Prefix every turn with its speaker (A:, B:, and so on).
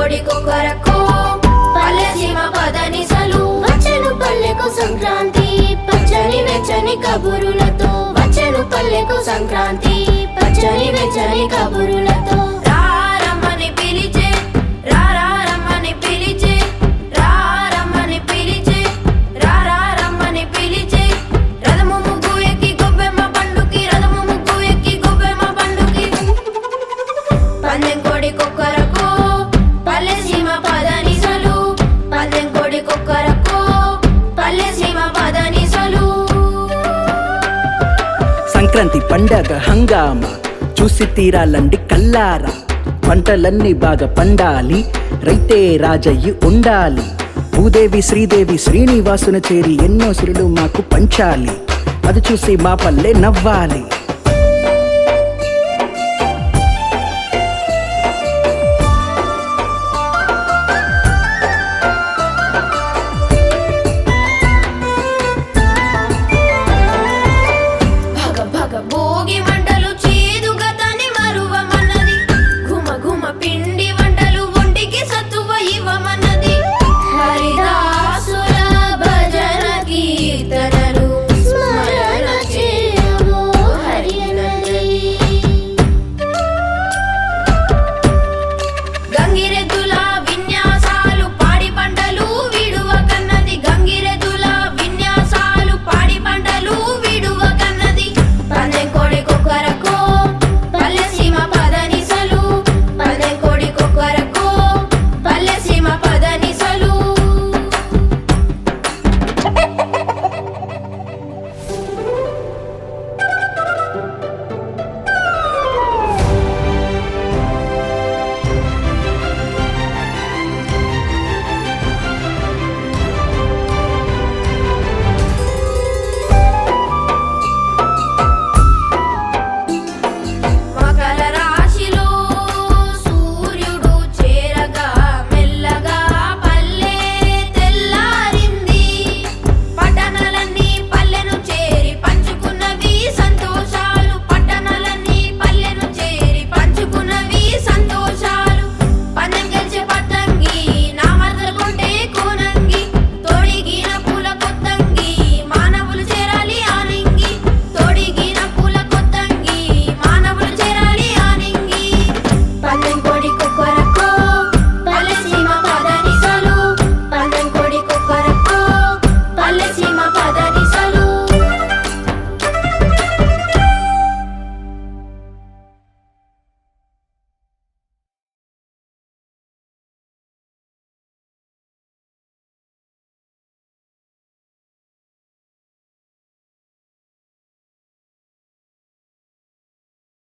A: కోడి కొక్కరకో పల్లె సీమ పదనిసలు వచ్చెను పల్లెకు సంక్రాంతి పచ్చని వెచ్చని కబురులతో వచ్చెను పల్లెకు సంక్రాంతి పచ్చని వెచ్చని కబురులతో రారమ్మని పిలిచే రారమ్మని పిలిచే రారమ్మని పిలిచే రారమ్మని పిలిచే రథము ముగ్గు ఎక్కి గొబ్బెమ్మ పండుకి రథము ముగ్గు ఎక్కి గొబ్బెమ్మ పండుకి పందెం కోడి కుక్కరకు పల్లె సీమ పదనిసలు పందెం కోడి కుక్కరకు పల్లె సీమ పదనిసలు
B: సంక్రాంతి పండగ హంగామ చూసి తీరాలండి కల్లారా పంటలన్నీ బాగా పండాలి రైతే రాజయ్యి ఉండాలి భూదేవి శ్రీదేవి శ్రీనివాసున చేరి ఎన్నో సిరులు మాకు పంచాలి అది చూసి మా పల్లె నవ్వాలి